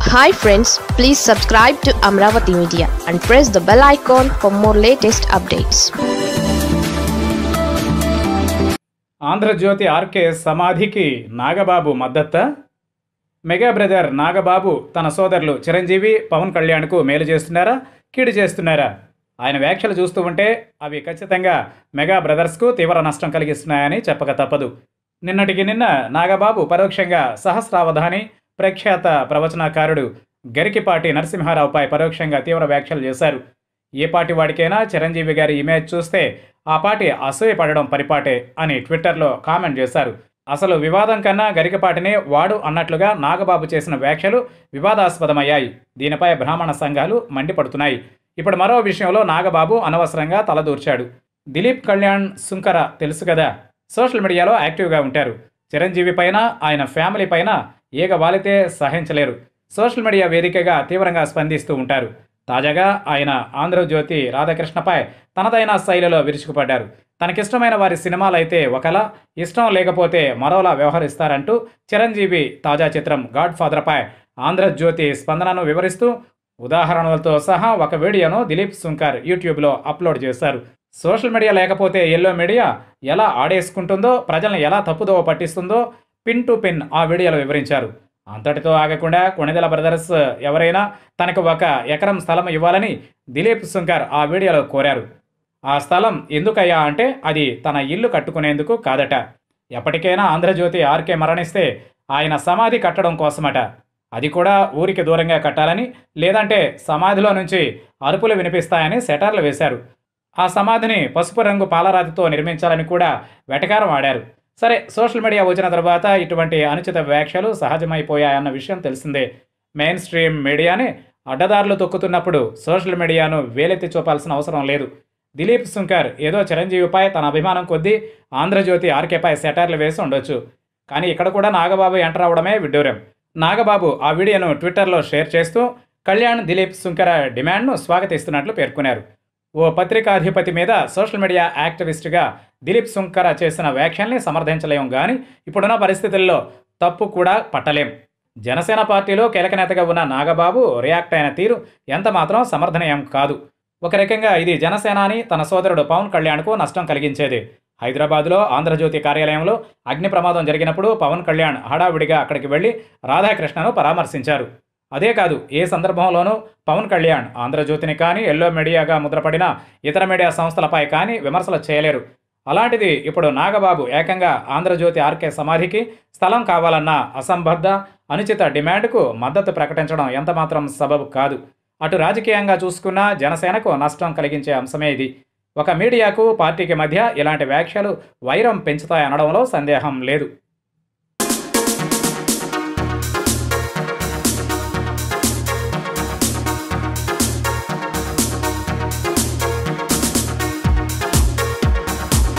hi friends please subscribe to Amaravati media and press the bell icon for more latest updates Andhra Jyothi RK సమాధికి నాగబాబు మద్దత mega brother Nagababu తన సోదరులు చిరంజీవి పవన్ కళ్యాణ్కు మేలు చేస్తున్నారా కీడు చేస్తున్నారా ఆయన వ్యాఖ్యలు చూస్తూ ఉంటే అవి ఖచ్చితంగా మెగా బ్రదర్స్కు తీవ్ర నష్టం కలిగిస్తున్నాయని చెప్పక తప్పదు నిన్నటికి నిన్న నాగబాబు పరోక్షంగా సహస్రావధాని ప్రఖ్యాత ప్రవచనకారుడు గరికిపాటి నరసింహారావుపై పరోక్షంగా తీవ్ర వ్యాఖ్యలు చేశారు ఏ పాటి వాడికైనా చిరంజీవి గారి ఇమేజ్ చూస్తే ఆ పాటి అసూయ పడడం పరిపాటే అని ట్విట్టర్లో కామెంట్ చేశారు అసలు వివాదం కన్నా గరికపాటినే వాడు అన్నట్లుగా నాగబాబు చేసిన వ్యాఖ్యలు వివాదాస్పదమయ్యాయి దీనిపై బ్రాహ్మణ సంఘాలు మండిపడుతున్నాయి ఇప్పుడు మరో విషయంలో నాగబాబు అనవసరంగా తలదూర్చాడు దిలీప్ కళ్యాణ్ సుంకర తెలుసు కదా సోషల్ మీడియాలో యాక్టివ్గా ఉంటారు చిరంజీవి పైన ఆయన ఫ్యామిలీ పైన ఈగ వాలితే సహించలేరు సోషల్ మీడియా వేదికగా తీవ్రంగా స్పందిస్తూ ఉంటారు తాజాగా ఆయన ఆంధ్రజ్యోతి రాధాకృష్ణపై తనదైన శైలిలో విరుచుకుపడ్డారు తనకిష్టమైన వారి సినిమాలైతే ఒకలా ఇష్టం లేకపోతే మరోలా వ్యవహరిస్తారంటూ చిరంజీవి తాజా చిత్రం గాడ్ ఫాదర్పై ఆంధ్రజ్యోతి స్పందనను వివరిస్తూ ఉదాహరణలతో సహా ఒక వీడియోను దిలీప్ సుంకర్ యూట్యూబ్లో అప్లోడ్ చేశారు సోషల్ మీడియా లేకపోతే ఎల్లో మీడియా ఎలా ఆడేసుకుంటుందో ప్రజలను ఎలా తప్పుదోవ పట్టిస్తుందో పిన్ టు పిన్ ఆ వీడియోలో వివరించారు అంతటితో ఆగకుండా కొణిదెల బ్రదర్స్ ఎవరైనా తనకు ఒక ఎకరం స్థలం ఇవ్వాలని దిలీప్ సుంకర్ ఆ వీడియోలో కోరారు ఆ స్థలం ఎందుకయ్యా అంటే అది తన ఇల్లు కట్టుకునేందుకు కాదట ఎప్పటికైనా ఆంధ్రజ్యోతి ఆర్కే మరణిస్తే ఆయన సమాధి కట్టడం కోసమట అది కూడా ఊరికి దూరంగా కట్టాలని లేదంటే సమాధిలో నుంచి అరుపులు వినిపిస్తాయని సెటర్లు వేశారు ఆ సమాధిని పసుపు రంగు పాలరాతితో నిర్మించాలని కూడా వెటకారం ఆడారు సరే సోషల్ మీడియా వచ్చిన తర్వాత ఇటువంటి అనుచిత వ్యాఖ్యలు సహజమైపోయాయన్న విషయం తెలిసిందే మెయిన్ స్ట్రీమ్ మీడియాని అడ్డదారులు తొక్కుతున్నప్పుడు సోషల్ మీడియాను వేలెత్తి చూపాల్సిన అవసరం లేదు దిలీప్ సుంకర్ ఏదో చిరంజీవిపై తన అభిమానం కొద్దీ ఆంధ్రజ్యోతి ఆర్కేపై సెటర్లు వేసి ఉండొచ్చు కానీ ఇక్కడ కూడా నాగబాబు ఎంటర్ అవడమే విడ్డూరం నాగబాబు ఆ వీడియోను ట్విట్టర్లో షేర్ చేస్తూ కళ్యాణ్ దిలీప్ సుంకర డిమాండ్ను స్వాగతిస్తున్నట్లు పేర్కొన్నారు ఓ పత్రికాధిపతి మీద సోషల్ మీడియా యాక్టివిస్ట్గా దిలీప్ సుంకర చేసిన వ్యాఖ్యల్ని సమర్థించలేం కానీ ఇప్పుడున్న పరిస్థితుల్లో తప్పు కూడా పట్టలేం జనసేన పార్టీలో కీలక నేతగా ఉన్న నాగబాబు రియాక్ట్ అయిన తీరు ఎంత మాత్రం సమర్థనీయం కాదు ఒక రకంగా ఇది జనసేనాని తన సోదరుడు పవన్ కళ్యాణ్కు నష్టం కలిగించేది హైదరాబాద్లో ఆంధ్రజ్యోతి కార్యాలయంలో అగ్ని ప్రమాదం జరిగినప్పుడు పవన్ కళ్యాణ్ హడావిడిగా అక్కడికి వెళ్లి రాధాకృష్ణను పరామర్శించారు అదే కాదు ఏ సందర్భంలోనూ పవన్ కళ్యాణ్ ఆంధ్రజ్యోతిని కానీ ఎల్లో మీడియాగా ముద్రపడిన ఇతర మీడియా సంస్థలపై కానీ విమర్శలు చేయలేరు అలాంటిది ఇప్పుడు నాగబాబు ఏకంగా ఆంధ్రజ్యోతి ఆర్కే సమాధికి స్థలం కావాలన్న అసంబద్ధ అనుచిత డిమాండ్కు మద్దతు ప్రకటించడం ఎంతమాత్రం సబబు కాదు అటు రాజకీయంగా చూసుకున్నా జనసేనకు నష్టం కలిగించే అంశమే ఇది ఒక మీడియాకు పార్టీకి మధ్య ఇలాంటి వ్యాఖ్యలు వైరం పెంచుతాయనడంలో సందేహం లేదు